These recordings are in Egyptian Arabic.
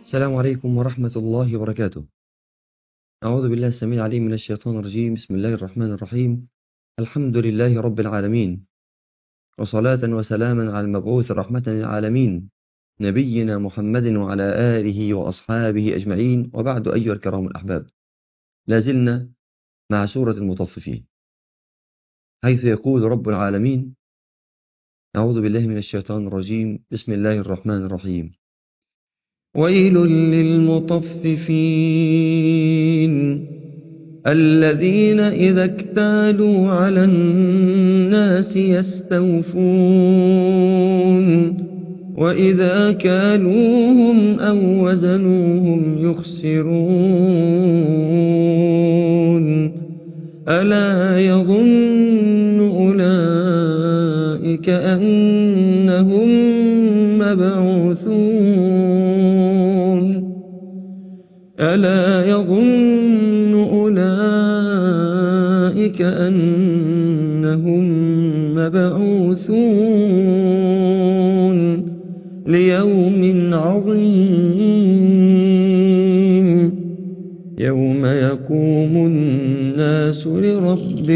السلام عليكم ورحمة الله وبركاته أعوذ بالله السميع العليم من الشيطان الرجيم بسم الله الرحمن الرحيم الحمد لله رب العالمين وصلاة وسلاما على المبعوث رحمة للعالمين نبينا محمد وعلى آله وأصحابه أجمعين وبعد أيها الكرام الأحباب لازلنا مع سورة المطففين حيث يقول رب العالمين أعوذ بالله من الشيطان الرجيم بسم الله الرحمن الرحيم ويل للمطففين الذين إذا اكتالوا على الناس يستوفون وإذا كالوهم أو وزنوهم يخسرون ألا يظن أولئك أنهم مبعوثون ألا يظن أولئك أنهم مبعوثون ليوم عظيم يوم يقوم الناس لرب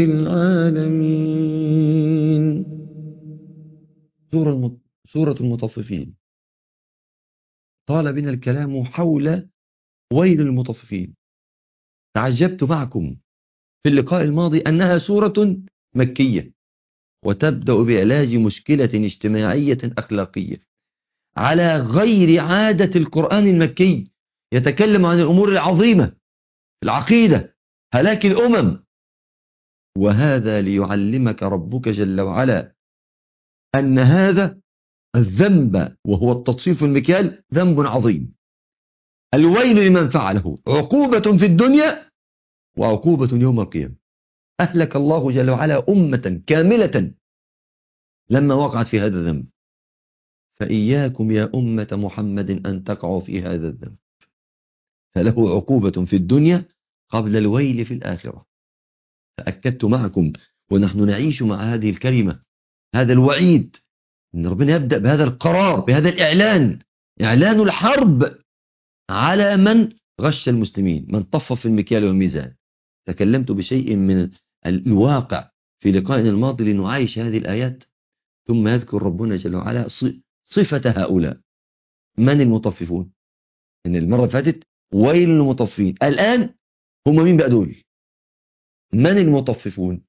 العالمين سورة الم- سورة المطففين طال بنا الكلام حول ويل المطففين تعجبت معكم في اللقاء الماضي أنها سورة مكية وتبدأ بعلاج مشكلة اجتماعية أخلاقية على غير عادة القرآن المكي يتكلم عن الأمور العظيمة العقيدة هلاك الأمم وهذا ليعلمك ربك جل وعلا أن هذا الذنب وهو التطفيف المكيال ذنب عظيم الويل لمن فعله عقوبة في الدنيا وعقوبة يوم القيامة أهلك الله جل وعلا أمة كاملة لما وقعت في هذا الذنب فإياكم يا أمة محمد أن تقعوا في هذا الذنب فله عقوبة في الدنيا قبل الويل في الآخرة فأكدت معكم ونحن نعيش مع هذه الكلمة هذا الوعيد إن ربنا يبدأ بهذا القرار بهذا الإعلان إعلان الحرب على من غش المسلمين من طفف في المكيال والميزان تكلمت بشيء من الواقع في لقائنا الماضي لنعايش هذه الآيات ثم يذكر ربنا جل وعلا ص- صفة هؤلاء من المطففون إن المرة اللي فاتت ويل للمطففين الآن هم مين بقى دول من المطففون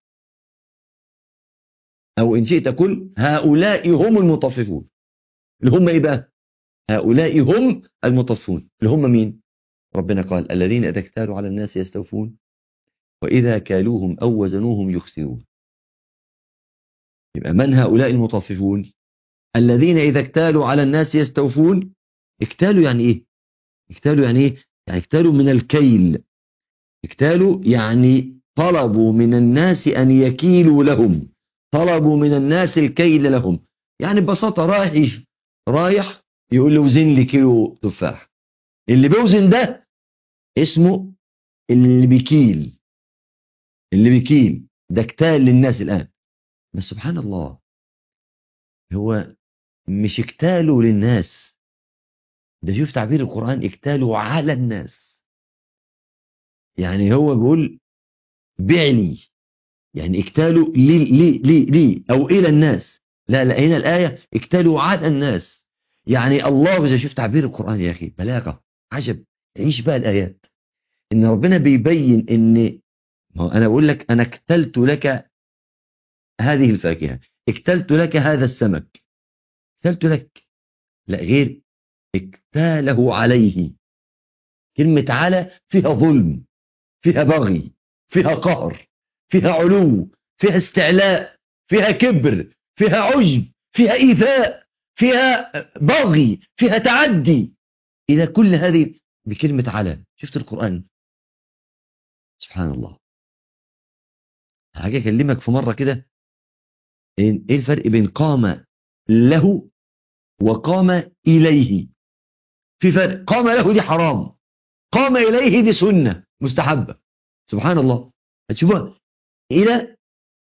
أو إن شئت قل هؤلاء هم المطففون اللي هم إيه بقى هؤلاء هم المطففون اللي هم مين ربنا قال الذين إذا اكتالوا على الناس يستوفون وإذا كالوهم أو وزنوهم يخسرون يبقى من هؤلاء المطففون الذين إذا اكتالوا على الناس يستوفون اكتالوا يعني إيه اكتالوا يعني إيه يعني اكتالوا من الكيل اكتالوا يعني طلبوا من الناس أن يكيلوا لهم طلبوا من الناس الكيل لهم يعني ببساطة رايح رايح يقول له وزن لي كيلو تفاح اللي بيوزن ده اسمه اللي بيكيل اللي بيكيل ده اكتال للناس الآن بس سبحان الله هو مش اكتاله للناس ده شوف تعبير القرآن اكتاله على الناس يعني هو بيقول بيع لي يعني اكتالوا لي لي لي لي او الى الناس لا لا هنا الايه اكتالوا على الناس يعني الله اذا شفت تعبير القران يا اخي بلاغه عجب عيش بقى الايات ان ربنا بيبين ان ما هو انا بقول لك انا اكتلت لك هذه الفاكهه اكتلت لك هذا السمك اكتلت لك لا غير اكتاله عليه كلمه على فيها ظلم فيها بغي فيها قهر فيها علو فيها استعلاء فيها كبر فيها عجب فيها إيذاء فيها بغي فيها تعدي إلى كل هذه بكلمة على شفت القرآن سبحان الله حاجة أكلمك في مرة كده إيه إيه الفرق بين قام له وقام إليه في فرق قام له دي حرام قام إليه دي سنة مستحبة سبحان الله هتشوفوها إلى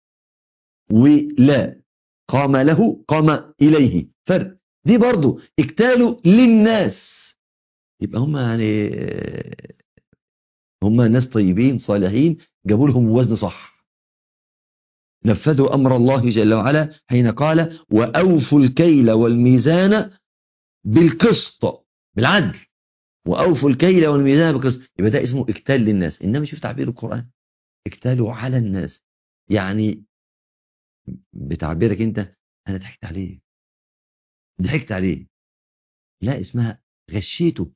ولا قام له قام إليه فرق دي برضو اكتالوا للناس يبقى هم يعني هم ناس طيبين صالحين جابوا لهم وزن صح نفذوا أمر الله جل وعلا حين قال وأوفوا الكيل والميزان بالقسط بالعدل وأوفوا الكيل والميزان بالقسط يبقى ده اسمه اكتال للناس إنما شوف تعبير القرآن اكتالوا على الناس يعني بتعبيرك انت انا ضحكت عليه ضحكت عليه لا اسمها غشيته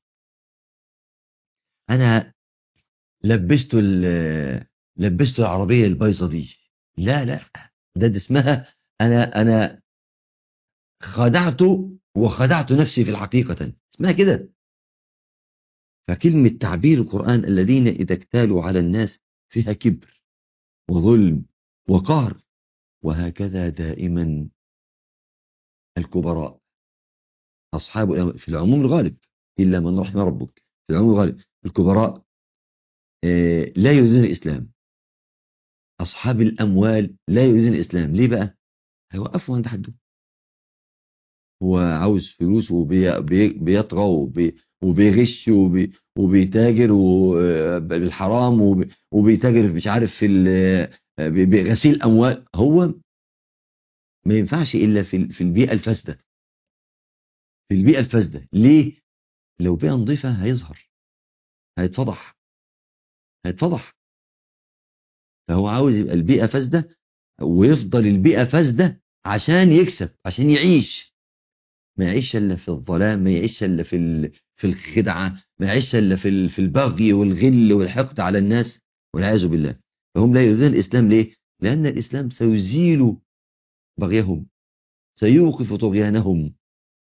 انا لبسته لبسته العربيه البايظه دي لا لا ده, ده اسمها انا انا خدعته وخدعت نفسي في الحقيقه اسمها كده فكلمه تعبير القران الذين اذا اكتالوا على الناس فيها كبر وظلم وقهر وهكذا دائما الكبراء أصحاب في العموم الغالب إلا من رحم ربك في العموم الغالب الكبراء لا يريدون الإسلام أصحاب الأموال لا يريدون الإسلام ليه بقى هيوقفوا عند حده هو عاوز فلوس وبيطغى وبيغش وبيتاجر بالحرام وبيتاجر مش عارف في بغسيل اموال هو ما ينفعش الا في في البيئه الفاسده في البيئه الفاسده ليه لو بيئه نظيفه هيظهر هيتفضح هيتفضح فهو عاوز يبقى البيئه فاسده ويفضل البيئه فاسده عشان يكسب عشان يعيش ما يعيش الا في الظلام ما يعيش الا في في الخدعه ما يعيش الا في في البغي والغل والحقد على الناس والعياذ بالله فهم لا يريدون الإسلام ليه؟ لأن الإسلام سيزيل بغيهم سيوقف طغيانهم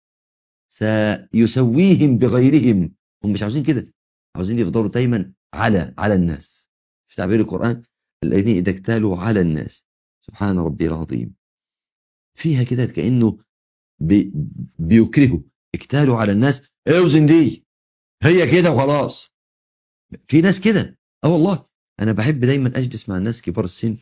سيسويهم بغيرهم هم مش عاوزين كده عاوزين يفضلوا دايما على على الناس في تعبير القرآن الذين إذا اكتالوا على الناس سبحان ربي العظيم فيها كده كأنه بي بيكرهوا اكتالوا على الناس اوزن دي هي كده وخلاص في ناس كده اه والله انا بحب دايما اجلس مع الناس كبار السن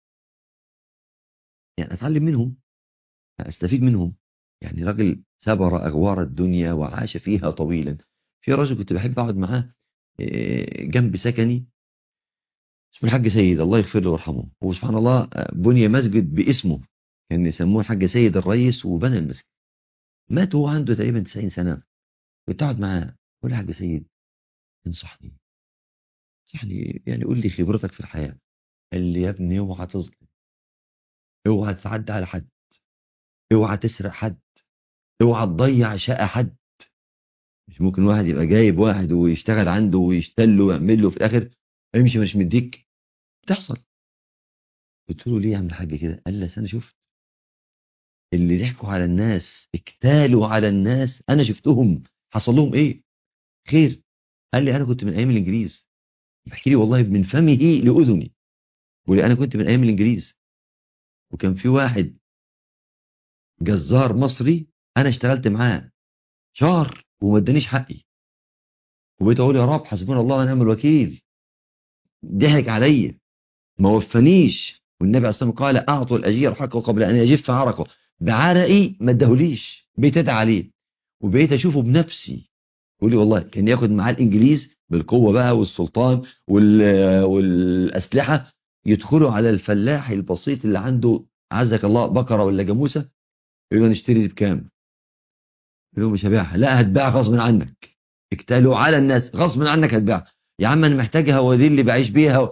يعني اتعلم منهم استفيد منهم يعني راجل سبر اغوار الدنيا وعاش فيها طويلا في راجل كنت بحب اقعد معاه جنب سكني اسمه الحاج سيد الله يغفر له ويرحمه وسبحان الله بني مسجد باسمه كان يسموه الحاج سيد الرئيس وبنى المسجد مات وهو عنده تقريبا 90 سنه كنت اقعد معاه اقول له حاج سيد انصحني انصحني يعني قول لي خبرتك في الحياه قال لي يا ابني اوعى تظلم اوعى تتعدى على حد اوعى تسرق حد اوعى تضيع شقه حد مش ممكن واحد يبقى جايب واحد ويشتغل عنده ويشتل له ويعمل له في الاخر امشي مش مديك بتحصل قلت له ليه يا عم الحاج كده قال لي انا شفت اللي ضحكوا على الناس اكتالوا على الناس انا شفتهم حصل لهم ايه خير قال لي انا كنت من ايام الانجليز بحكي لي والله من فمه لاذني بيقول لي انا كنت من ايام الانجليز وكان في واحد جزار مصري انا اشتغلت معاه شهر وما ادانيش حقي وبقيت اقول يا رب حسبنا الله ونعم الوكيل ضحك عليا ما وفانيش والنبي عليه الصلاه والسلام قال اعطوا الاجير حقه قبل ان يجف عرقه بعرقي ما اداهوليش بقيت ادعي عليه وبقيت اشوفه بنفسي يقول لي والله كان ياخد معاه الانجليز بالقوه بقى والسلطان والاسلحه يدخلوا على الفلاح البسيط اللي عنده عزك الله بقره ولا جاموسه يقول له نشتري دي بكام؟ يقول له مش هبيعها لا هتبيعها غصب عنك اكتالوا على الناس غصب عنك هتبيعها يا عم انا محتاجها ودي اللي بعيش بيها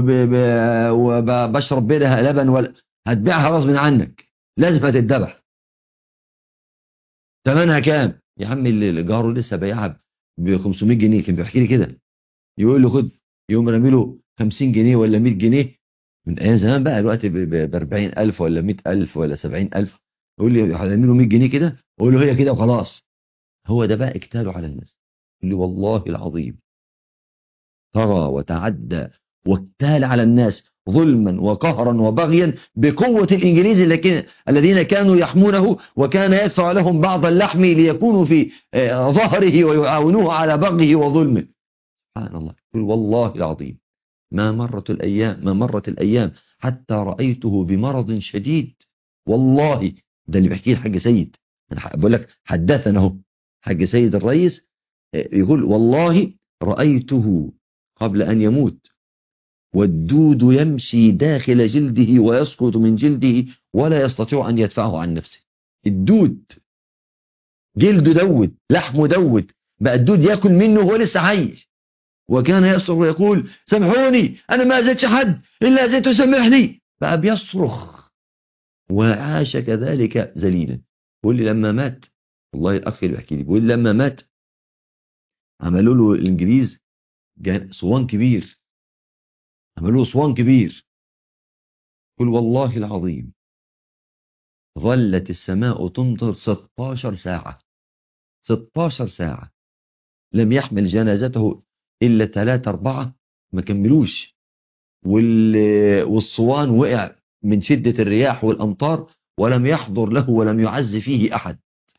وبشرب بيها لبن ولا هتبيعها غصب عنك لازم هتتذبح ثمنها كام يا عم اللي جاره لسه بايعها ب 500 جنيه كان بيحكي لي كده يقول له خد يقوم رامي له 50 جنيه ولا 100 جنيه من ايام زمان بقى الوقت ب 40000 ولا 100000 ولا 70000 يقول لي هرمي له 100 جنيه كده اقول له هي كده وخلاص هو ده بقى اكتاله على الناس يقول لي والله العظيم طغى وتعدى واكتال على الناس ظلما وقهرا وبغيا بقوة الإنجليز لكن الذين كانوا يحمونه وكان يدفع لهم بعض اللحم ليكونوا في ظهره ويعاونوه على بغيه وظلمه سبحان الله يقول والله العظيم ما مرت الأيام ما مرت الأيام حتى رأيته بمرض شديد والله ده اللي بيحكيه الحاج سيد أنا بقول لك حدثنا اهو حاج سيد الرئيس يقول والله رأيته قبل أن يموت والدود يمشي داخل جلده ويسقط من جلده ولا يستطيع أن يدفعه عن نفسه الدود جلده دود لحمه دود بقى الدود ياكل منه وهو لسه عايش وكان يصرخ ويقول سامحوني أنا ما أزيتش حد إلا أزيته سامحني بقى بيصرخ وعاش كذلك ذليلا بيقول لي لما مات والله الأخ اللي بيحكي لي بيقول لي لما مات عملوا له الإنجليز صوان كبير عملوا له صوان كبير قل والله العظيم ظلت السماء تمطر 16 ساعة 16 ساعة لم يحمل جنازته إلا ثلاثة أربعة ما كملوش والصوان وقع من شدة الرياح والأمطار ولم يحضر له ولم يعز فيه أحد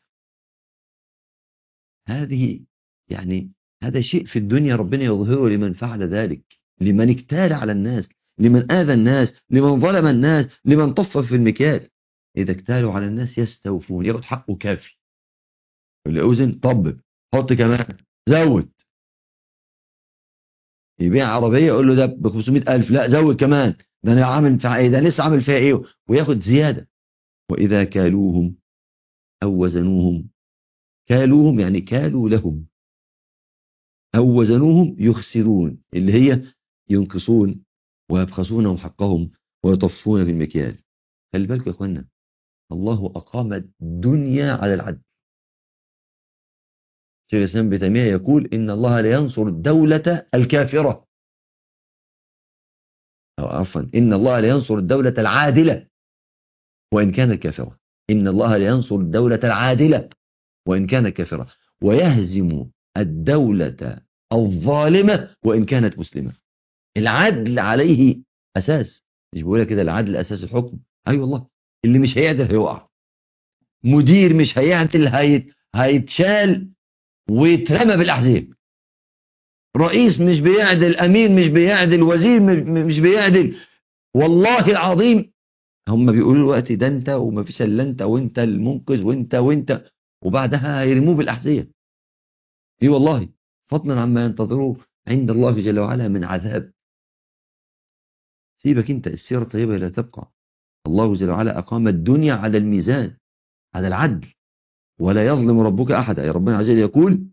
هذه يعني هذا شيء في الدنيا ربنا يظهره لمن فعل ذلك لمن اكتال على الناس لمن آذى الناس لمن ظلم الناس لمن طفف في المكيال إذا اكتالوا على الناس يستوفون ياخد حقه كافي اللي أوزن طبب حط كمان زود يبيع عربية يقول له ده ب 500 ألف لا زود كمان ده أنا عامل فيها إيه ده لسه عامل فيها إيه وياخد زيادة وإذا كالوهم أو وزنوهم كالوهم يعني كالوا لهم أو وزنوهم يخسرون اللي هي ينقصون ويبخسونهم حقهم ويطفون بالمكيال خلي بالكم يا اخوانا الله أقام الدنيا على العدل شيخ الإسلام ابن تيمية يقول إن الله لا ينصر الدولة الكافرة أو عفوا إن الله لا ينصر الدولة العادلة وإن كانت كافرة إن الله لا ينصر الدولة العادلة وإن كانت كافرة ويهزم الدولة الظالمة وإن كانت مسلمة العدل عليه أساس مش بقولها كده العدل أساس الحكم أي أيوة والله اللي مش هيعدل هيقع مدير مش هيعدل هيت... هيتشال ويترمى بالأحزاب رئيس مش بيعدل أمير مش بيعدل وزير مش بيعدل والله العظيم هم بيقولوا الوقت ده انت وما فيش الا انت وانت المنقذ وانت وانت وبعدها هيرموه بالاحذيه اي والله فضلا عما ينتظروه عند الله جل وعلا من عذاب سيبك انت السيره الطيبه لا تبقى الله جل وعلا اقام الدنيا على الميزان على العدل ولا يظلم ربك احدا يا ربنا عز وجل يقول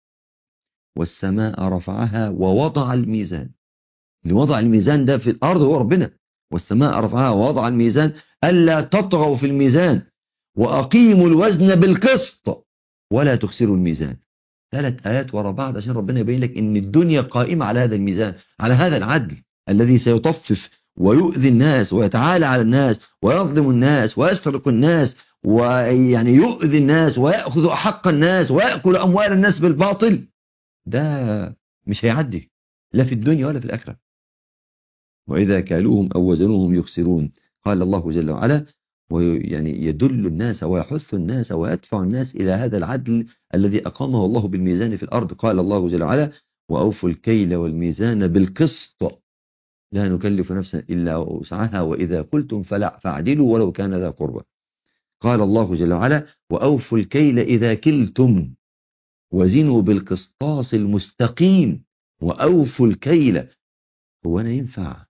والسماء رفعها ووضع الميزان اللي وضع الميزان ده في الارض هو ربنا والسماء رفعها ووضع الميزان الا تطغوا في الميزان واقيموا الوزن بالقسط ولا تخسروا الميزان ثلاث آيات ورا بعض عشان ربنا يبين لك ان الدنيا قائمة على هذا الميزان على هذا العدل الذي سيطفف ويؤذي الناس ويتعالى على الناس ويظلم الناس ويسرق الناس ويعني يؤذي الناس ويأخذ أحق الناس ويأكل أموال الناس بالباطل ده مش هيعدي لا في الدنيا ولا في الآخرة وإذا كالوهم أو وزنوهم يخسرون قال الله جل وعلا ويعني يدل الناس ويحث الناس ويدفع الناس إلى هذا العدل الذي أقامه الله بالميزان في الأرض قال الله جل وعلا وأوفوا الكيل والميزان بالقسط لا نكلف نفسا إلا وسعها وإذا قلتم فلا فاعدلوا ولو كان ذا قربى قال الله جل وعلا وأوفوا الكيل إذا كلتم وزنوا بالقسطاس المستقيم وأوفوا الكيل هو أنا ينفع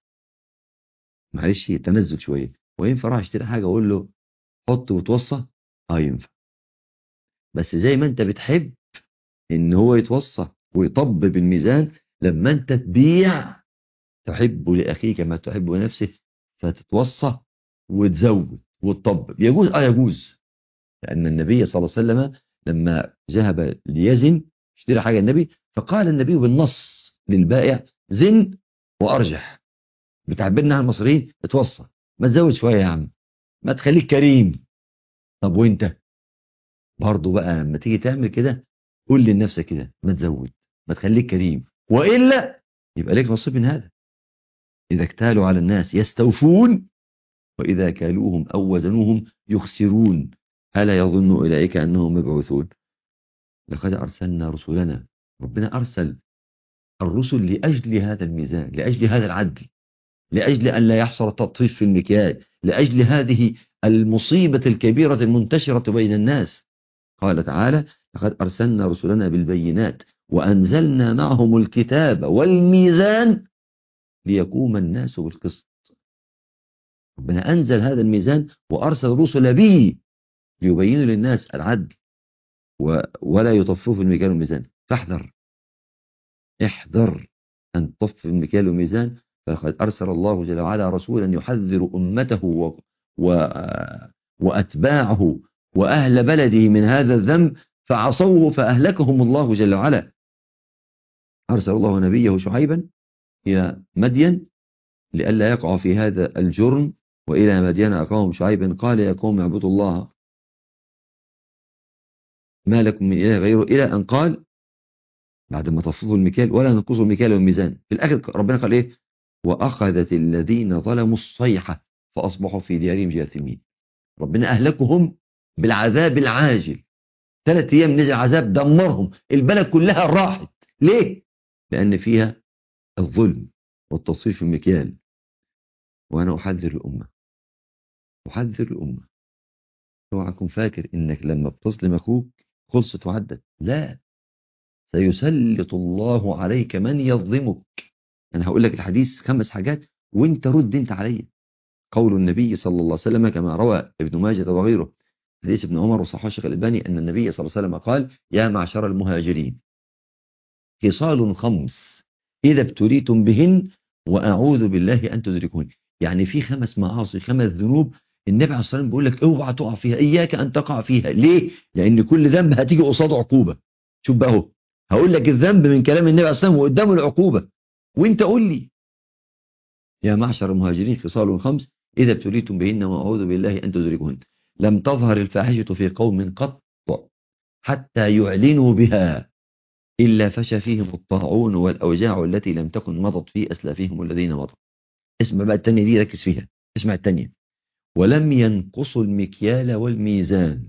معلش تنزل شوية وينفع راح اشتري حاجة أقول له حط وتوصى اه ينفع بس زي ما انت بتحب ان هو يتوصى ويطبب الميزان لما انت تبيع تحب لأخيك ما تحب لنفسه فتتوصى وتزود وتطبب يجوز اه يجوز لأن النبي صلى الله عليه وسلم لما ذهب ليزن اشتري حاجة النبي فقال النبي بالنص للبائع زن وأرجح بتعبيرنا المصريين اتوصى ما تزود شوية يا عم ما تخليك كريم طب وانت برضه بقى لما تيجي تعمل كده قول لنفسك كده ما تزود ما تخليك كريم وإلا يبقى لك نصيب من هذا إذا اكتالوا على الناس يستوفون وإذا كالوهم أو وزنوهم يخسرون ألا يظن أولئك أنهم مبعوثون لقد أرسلنا رسلنا ربنا أرسل الرسل لأجل هذا الميزان لأجل هذا العدل لأجل أن لا يحصل تطفيف في المكيال لأجل هذه المصيبة الكبيرة المنتشرة بين الناس قال تعالى لقد أرسلنا رسلنا بالبينات وأنزلنا معهم الكتاب والميزان ليقوم الناس بالقسط ربنا أنزل هذا الميزان وأرسل رسل به ليبينوا للناس العدل و... ولا يطففوا المكيال والميزان فاحذر احذر أن تطفف المكيال والميزان فقد أرسل الله جل وعلا رسولا يحذر أمته و... و... وأتباعه وأهل بلده من هذا الذنب فعصوه فأهلكهم الله جل وعلا أرسل الله نبيه شعيبا إلى مدين لئلا يقع في هذا الجرم وإلى مدين أقاهم شعيبا قال يا قوم اعبدوا الله ما لكم من إله غيره إلى أن قال بعد ما طففوا المكيال ولا ننقصوا المكيال والميزان في الآخر ربنا قال إيه وأخذت الذين ظلموا الصيحة فأصبحوا في ديارهم جاثمين ربنا أهلكهم بالعذاب العاجل ثلاث أيام نزل عذاب دمرهم البلد كلها راحت ليه؟ لأن فيها الظلم والتصريف المكيال وأنا أحذر الأمة أحذر الأمة اوعى تكون فاكر إنك لما بتظلم أخوك خلصت وعدت لا سيسلط الله عليك من يظلمك أنا هقول لك الحديث خمس حاجات وانت رد انت عليا قول النبي صلى الله عليه وسلم كما روى ابن ماجه وغيره حديث ابن عمر وصححه الشيخ الألباني أن النبي صلى الله عليه وسلم قال يا معشر المهاجرين خصال خمس إذا ابتليتم بهن وأعوذ بالله أن تدركون يعني في خمس معاصي خمس ذنوب النبي عليه الصلاة والسلام بيقول لك اوعى تقع فيها إياك أن تقع فيها ليه؟ لأن كل ذنب هتيجي قصاده عقوبة شوف بقى اهو هقول لك الذنب من كلام النبي عليه الصلاة والسلام وقدامه العقوبة وانت قول لي يا معشر المهاجرين خصال خمس إذا ابتليتم بهن وأعوذ بالله أن تدركهن لم تظهر الفاحشة في قوم قط حتى يعلنوا بها إلا فشى فيهم الطاعون والأوجاع التي لم تكن مضت في أسلافهم الذين مضوا اسمع بقى التانية دي ركز فيها اسمع التانية ولم ينقصوا المكيال والميزان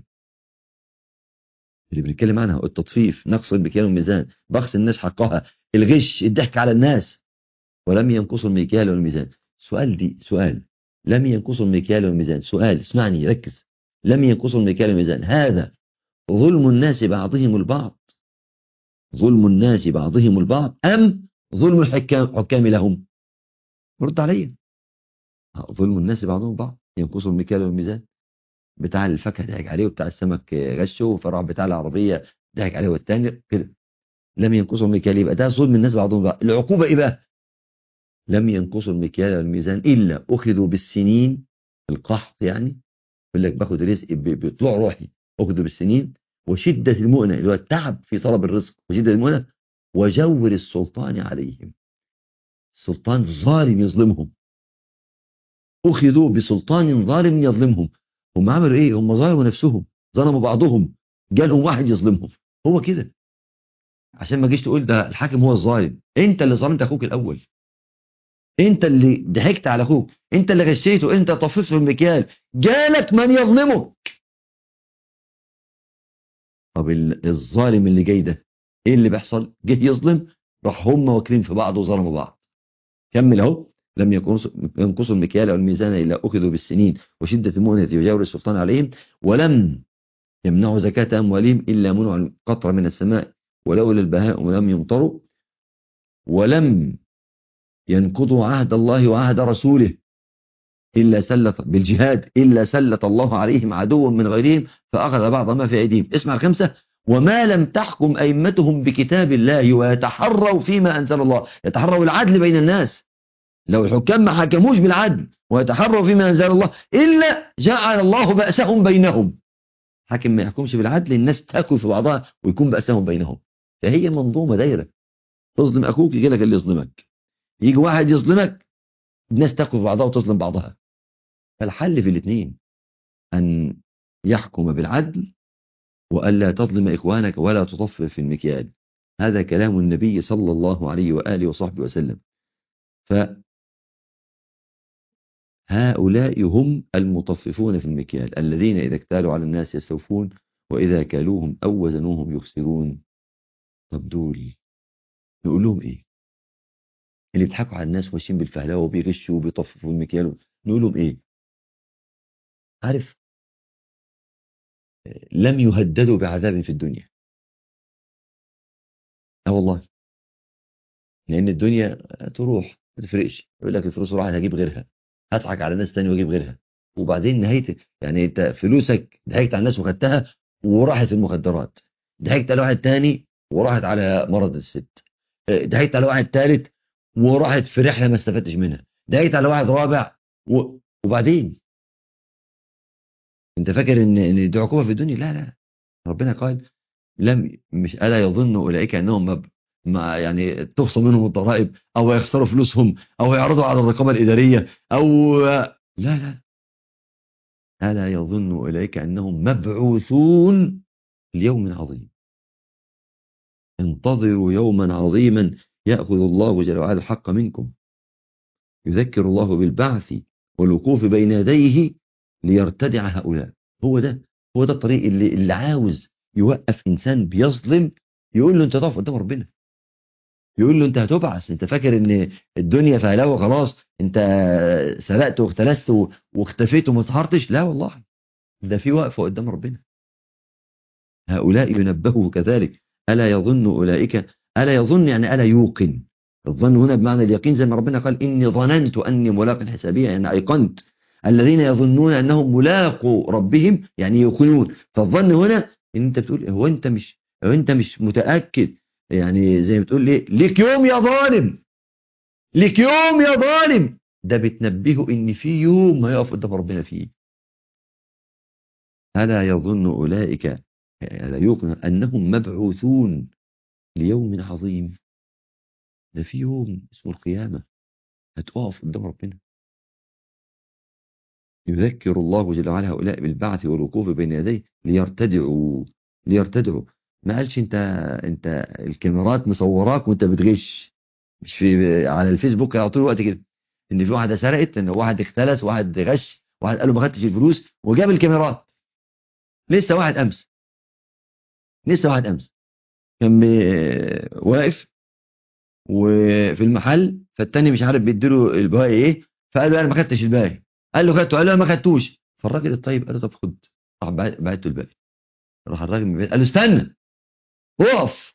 اللي بنتكلم عنها التطفيف نقص المكيال والميزان بخس الناس حقها الغش الضحك على الناس ولم ينقصوا المكيال والميزان سؤال دي سؤال لم ينقصوا المكيال والميزان سؤال اسمعني ركز لم ينقصوا المكيال والميزان هذا ظلم الناس بعضهم البعض ظلم الناس بعضهم البعض أم ظلم الحكام حكام لهم رد عليا ظلم الناس بعضهم البعض ينقصوا المكيال والميزان بتاع الفاكهه ضحك عليه وبتاع السمك غشه وفرع بتاع العربيه ضحك عليه والتاني كده لم ينقصوا المكيال يبقى ده ظلم الناس بعضهم البعض العقوبه ايه بقى لم ينقصوا المكيال والميزان الا اخذوا بالسنين القحط يعني يقول لك باخد رزق بطلوع روحي اخذوا بالسنين وشدة المؤنة اللي هو التعب في طلب الرزق وشدة المؤنة وجور السلطان عليهم السلطان ظالم يظلمهم أخذوا بسلطان ظالم يظلمهم هم عملوا إيه هم ظلموا نفسهم ظلموا بعضهم جالهم واحد يظلمهم هو كده عشان ما جيش تقول ده الحاكم هو الظالم انت اللي ظلمت اخوك الاول انت اللي ضحكت على اخوك انت اللي غشيته انت طففت في المكيال جالك من يظلمك طب الظالم اللي جاي ده ايه اللي بيحصل جه يظلم راح هم واكلين في بعض وظلموا بعض كمل اهو لم ينقصوا المكيال والميزان الا اخذوا بالسنين وشده المؤنه وجور السلطان عليهم ولم يمنعوا زكاه اموالهم الا منعوا القطر من السماء ولولا البهاء لم يمطروا ولم ينقضوا عهد الله وعهد رسوله إلا سلط بالجهاد إلا سلط الله عليهم عدوا من غيرهم فأخذ بعض ما في أيديهم اسمع الخمسة وما لم تحكم أئمتهم بكتاب الله ويتحروا فيما أنزل الله يتحروا العدل بين الناس لو الحكام ما حكموش بالعدل ويتحروا فيما أنزل الله إلا جعل الله بأسهم بينهم حاكم ما يحكمش بالعدل الناس تاكل في بعضها ويكون بأسهم بينهم فهي منظومة دايرة تظلم أخوك يجي لك اللي يظلمك يجي واحد يظلمك الناس تاكل في بعضها وتظلم بعضها فالحل في الاثنين أن يحكم بالعدل وألا تظلم إخوانك ولا تطفف في المكيال هذا كلام النبي صلى الله عليه وآله وصحبه وسلم فهؤلاء هم المطففون في المكيال الذين إذا اكتالوا على الناس يستوفون وإذا كالوهم أو وزنوهم يخسرون طب دول نقول لهم إيه اللي بيضحكوا على الناس وماشيين بالفهلاوه وبيغشوا وبيطففوا المكيال نقول لهم ايه عارف لم يهددوا بعذاب في الدنيا اه والله لان الدنيا تروح ما تفرقش يقول لك الفلوس راحت هجيب غيرها هضحك على ناس تاني واجيب غيرها وبعدين نهايه يعني انت فلوسك ضحكت على الناس وخدتها وراحت في المخدرات ضحكت على واحد تاني وراحت على مرض الست ضحكت على واحد تالت وراحت في رحله ما استفدتش منها ضحكت على واحد رابع و... وبعدين انت فاكر ان ان دي عقوبه في الدنيا لا لا ربنا قال لم مش الا يظن اولئك انهم مب... ما يعني تخصم منهم الضرائب او يخسروا فلوسهم او يعرضوا على الرقابه الاداريه او لا لا الا يظن اولئك انهم مبعوثون ليوم عظيم انتظروا يوما عظيما ياخذ الله جل وعلا الحق منكم يذكر الله بالبعث والوقوف بين يديه ليرتدع هؤلاء هو ده هو ده الطريق اللي اللي عاوز يوقف انسان بيظلم يقول له انت تقف قدام ربنا يقول له انت هتبعث انت فاكر ان الدنيا فهلاوه خلاص انت سرقت واختلست واختفيت وما سهرتش لا والله ده في وقفه قدام ربنا هؤلاء ينبهوا كذلك الا يظن اولئك الا يظن يعني الا يوقن الظن هنا بمعنى اليقين زي ما ربنا قال اني ظننت اني ملاق حسابيه يعني ايقنت الذين يظنون انهم ملاقوا ربهم يعني يوقنون فالظن هنا ان انت بتقول هو انت مش هو انت مش متاكد يعني زي ما بتقول ايه ليك يوم يا ظالم ليك يوم يا ظالم ده بتنبهه ان في يوم هيقف قدام ربنا فيه الا يظن اولئك لا يوقن انهم مبعوثون ليوم عظيم ده في يوم اسمه القيامه هتقف قدام ربنا يذكر الله جل وعلا هؤلاء بالبعث والوقوف بين يديه ليرتدعوا ليرتدعوا ما قالش انت انت الكاميرات مصوراك وانت بتغش مش في على الفيسبوك على طول الوقت كده ان في واحده سرقت ان واحد اختلس واحد غش واحد قال له ما خدتش الفلوس وجاب الكاميرات لسه واحد امس لسه واحد امس كان واقف وفي المحل فالتاني مش عارف بيديله الباقي ايه فقال له انا ما خدتش الباقي قال له خدته قال له ما خدتوش فالراجل الطيب قال له طب خد راح بعت له الباقي راح الراجل من قال له استنى اقف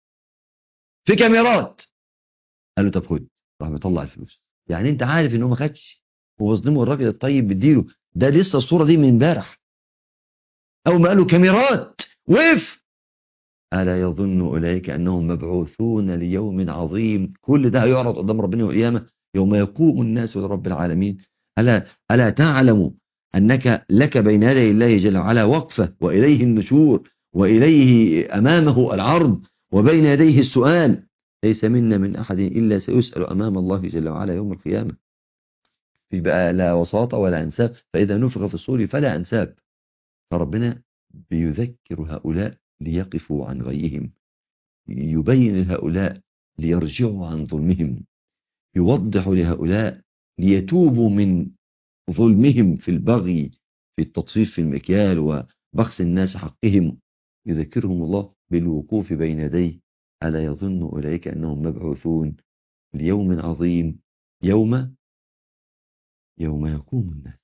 في كاميرات قال له طب خد راح مطلع الفلوس يعني انت عارف ان هو ما خدش وظلمه الراجل الطيب بيديله ده لسه الصوره دي من امبارح اول ما قالوا كاميرات وقف الا يظن اولئك انهم مبعوثون ليوم عظيم كل ده هيعرض قدام ربنا يوم القيامه يوم يقوم الناس لرب العالمين الا الا تعلم انك لك بين يدي الله جل وعلا وقفه واليه النشور واليه امامه العرض وبين يديه السؤال ليس منا من احد الا سيسال امام الله جل وعلا يوم القيامه في بقى لا وساطه ولا انساب فاذا نفخ في الصور فلا انساب فربنا بيذكر هؤلاء ليقفوا عن غيهم يبين لهؤلاء ليرجعوا عن ظلمهم يوضح لهؤلاء ليتوبوا من ظلمهم في البغي في التطفيف في المكيال وبخس الناس حقهم يذكرهم الله بالوقوف بين يديه ألا يظن أولئك أنهم مبعوثون ليوم عظيم يوم يوم يقوم الناس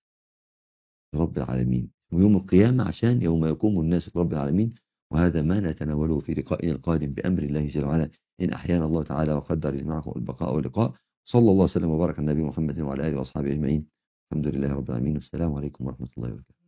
رب العالمين ويوم القيامة عشان يوم يقوم الناس رب العالمين وهذا ما نتناوله في لقائنا القادم بأمر الله جل وعلا إن أحيانا الله تعالى وقدر معكم البقاء واللقاء صلى الله وسلم وبارك على النبي محمد وعلى آله وأصحابه أجمعين الحمد لله رب العالمين والسلام عليكم ورحمة الله وبركاته